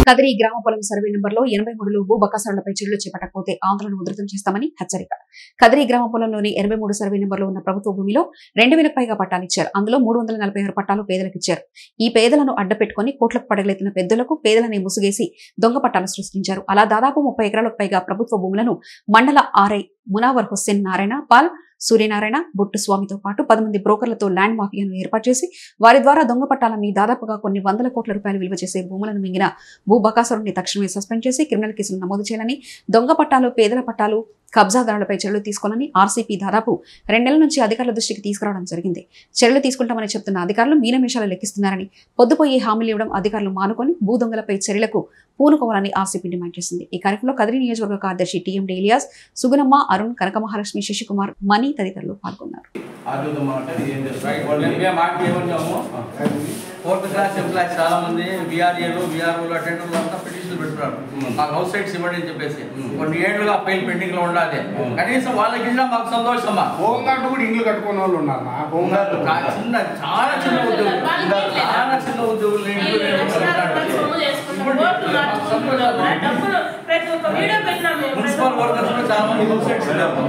కదిరి గ్రామ పొలం సర్వే నెంబర్లో ఎనభై మూడులో భూ బకాసులపై చర్యలు చేపట్టకపోతే ఆందోళన ఉధృతం చేస్తామని హెచ్చరిక కదిరి గ్రామ పొలంలోని ఎనభై మూడు సర్వే నెంబర్లో ఉన్న ప్రభుత్వ భూమిలో రెండు వేలకు పైగా పట్టాలు ఇచ్చారు అందులో మూడు వందల నలభై ఆరు పట్టాలు పేదలకు ఇచ్చారు ఈ పేదలను అడ్డపెట్టుకుని కోట్లకు పడగలెత్తిన పెద్దలకు పేదలని ముసుగేసి దొంగ పట్టాలు సృష్టించారు అలా దాదాపు ముప్పై ఎకరాలకు పైగా ప్రభుత్వ భూములను మండల ఆర్ఐ మునావర్ హుస్సేన్ నారాయణ పాల్ సూర్యనారాయణ బొట్టు స్వామితో పాటు పది మంది బ్రోకర్లతో ల్యాండ్ మాఫియాను ఏర్పాటు చేసి వారి ద్వారా దొంగ పట్టాలని దాదాపుగా కొన్ని వందల కోట్ల రూపాయలు విలువ చేసే భూములను మింగిన భూ బకాసురుని తక్షణమే సస్పెండ్ చేసి క్రిమినల్ కేసులు నమోదు చేయాలని దొంగ పట్టాలు పేదల పట్టాలు కబ్జాదారులపై చర్యలు తీసుకోవాలని ఆర్సీపీ దాదాపు రెండేళ్ల నుంచి అధికారుల దృష్టికి తీసుకురావడం జరిగింది చర్యలు తీసుకుంటామని చెప్తున్న అధికారులు మీనమేషాలు లెక్కిస్తున్నారని పొద్దుపోయి హామీలు ఇవ్వడం అధికారులు మానుకొని భూ దొంగలపై చర్యలకు పూనుకోవాలని ఆర్సీపీ డిమాండ్ చేసింది ఈ కార్యక్రమంలో కదిరి నియోజకవర్గ కార్యదర్శి టీఎండి ఇలియాస్ సుగుణమ్మ అరుణ్ కనక మహాలక్ష్మి శశికుమార్ మణి తదితరులు పాల్గొన్నారు ఆడుదామా అంటే ఏం చేస్తారు మేము మేము మాట ఏమన్నాము ఫోర్త్ క్లాస్ ఫిఫ్త్ క్లాస్ చాలా మంది బీఆర్ఏలు బీఆర్ఓలు అటెండర్లు అంతా పిటిషన్లు పెడుతున్నారు మాకు హౌస్ సైట్స్ ఇవ్వండి అని చెప్పేసి కొన్ని ఏళ్ళుగా ఫైల్ పెండింగ్ లో ఉండాలి కనీసం వాళ్ళకి ఇచ్చినా మాకు సంతోషమా హోమ్ గార్డు కూడా ఇండ్లు కట్టుకునే వాళ్ళు ఉన్నారు నా హోమ్ గార్డు కా- చిన్న చాలా చిన్న ఉద్యోగులు చాలా చిన్న ఉద్యోగులు ఇంట్లో మున్సిపల్ వర్కర్స్ కూడా చాలా మంది హౌస్ సైట్స్ ఉన్నారు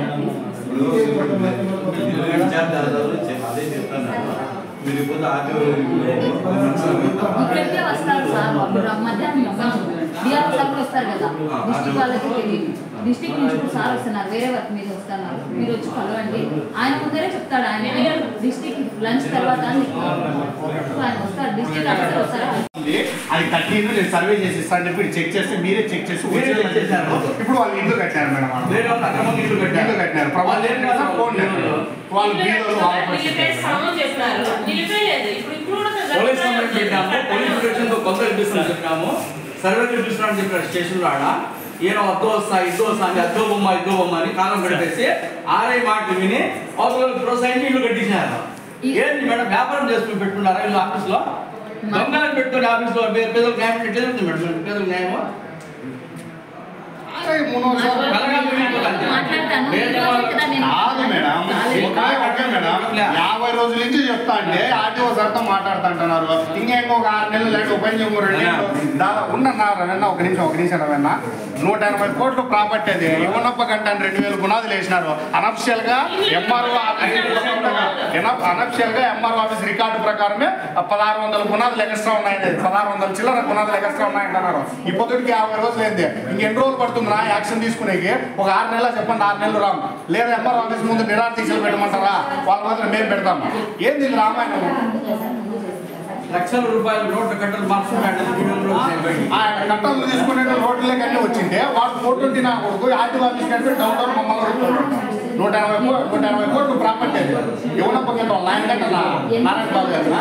అదే చెప్తాను మీరు ఇప్పుడు ఆర్టీఓ ఇక్కడికే వస్తారు సార్ మీరు మధ్యాహ్నం డిఆర్ సార్ కూడా వస్తారు కదా డిస్టిక్ వాళ్ళకి తెలియదు డిస్టిక్ నుంచి కూడా సార్ వస్తున్నారు వేరే వర్క్ మీద వస్తున్నారు మీరు వచ్చి కలవండి ఆయన ముందరే చెప్తాడు ఆయన డిస్టిక్ లంచ్ తర్వాత అని ఆయన వస్తారు డిస్టిక్ ఆఫీసర్ వస్తారా అది కట్టింది నేను సర్వే చేసి ఇస్తాను చెప్పి చెక్ చేస్తే మీరే చెక్ చేసి మీరే original check చేశారు. ఇప్పుడు వాళ్ళు ఇల్లు కట్టారు మేడం వాళ్ళు. వేరే వాళ్ళు అక్రమంగా ఇల్లు కట్టారు. ఇల్లు కట్టినారు వాళ్ళు ప్రభుత్వం ఏం ఏం చేస్తారు? చేస్తారు? ఫోన్ చేస్తారు. వాళ్ళు బీదలు వాళ్ళ పరిస్థితి. పోలీస్ కంప్లైంట్ పెట్టాము పోలీస్ స్టేషన్ తో కొత్త రిజిస్టర్ చెప్పాము సర్వే రిజిస్టర్ అని చెప్పారు స్టేషన్ లో ఆడ ఈయన అద్దు వస్తా ఇద్దు వస్తా అని అద్దో బొమ్మ ఇద్దో బొమ్మ అని కాలం పెట్టేసి ఆర్ఐ మాటలు విని అవతల ప్రోత్సహించి ఇల్లు కట్టించారు ఏంటి మేడం వ్యాపారం చేసుకుని పెట్టుకున్నారా ఇల్లు ఆఫీస్ లో దొంగలకు పెట్టుకుని ఆఫీస్ లో పే- పేదలకు న్యాయం ఎట్లా జరుగుతుంది మేడం పేదలకు న్యాయమా అరే మూడు సంవత్సరాలు కలగా మిగిలిపోతుంది. మాట్లాడతాను వేరే వాళ్ళు- కదా నేను కాదు మేడం ఒకే ఒకే మేడం యాభై రోజుల నుంచి చెప్తా అంటే ఆర్టీఓ సార్తో మాట్లాడుతా అంటున్నారు ఇంకా ఇంకొక ఆరు నెలలు లేట్ ఉపయోగం ఇంకో రెండు నెలలు దాదా ఉండన్నా రవెన్న ఒక నిమిషం ఒక నిమిషం రవెన్న నూట ఎనభై కోట్లు ప్రాపర్టీ అది యువనప్ప కంటే రెండు వేల పునాదులు వేసినారు అనఫిషియల్ గా ఎంఆర్ఓ అనఫిషియల్ గా ఎంఆర్ఓ ఆఫీస్ రికార్డు ప్రకారమే పదహారు వందల పునాదులు ఎక్స్ట్రా ఉన్నాయని పదహారు వందల చిల్లర పునాదులు ఎక్స్ట్రా ఉన్నాయంటున్నారు ఈ పొద్దుడికి యాభై రోజులు ఏంది ఇంకెన్ని రోజులు పడుతుందిరా యాక్షన్ తీసుకునేకి ఒక ఆరు నెలలు చెప్పండి ఆరు నెలలు రాము లేదా ఎంఆర్ఓ ఆఫీస్ ముందు నిరాహార దీక్షలు పెట్టమంటారా వాళ్ళ మాత్రం మేము పెడతాం ఏంది ఇది రామాయణం లక్షల రూపాయలు నోట్లు కట్టలు మార్చుకుంటాడు వీడియోలో వచ్చినాయి బయటికి. ఆ కట్టలు తీసుకునే రోడ్లకి అన్ని వచ్చింటే వాడు ఫోర్ ట్వంటీ నా కొడుకు ఆర్టీ ఆఫీస్ కంటే డౌన్ డౌన్ మమ్మల్ని అడుగుతున్నాడు. నూట ఎనభై కో- నూట ఎనభై కోట్లు ప్రాపర్టీ అది ఎవరప్ప కింద వాళ్ళ ఆయన కంటే నా నారాయణ బాబు గారినా?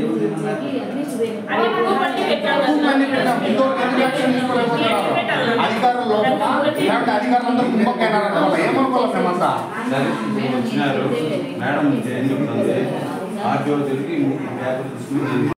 అన్ని పెట్టాం. ఇంతవరకు ఎందుకు యాక్షన్ తీసుకోలేకపోతున్నారు? అధికారుల లోపల లేకపోతే అధికారులందరూ కుమ్మక్కైనారంట వాళ్ళ ఏమనుకోవాలి మేమంతా సరే ఇప్పుడు వచ్చినారు మేడం ఏం చెప్తుంది ఆర్టీఓ తిరిగి ఈ పేపర్ తీసుకుని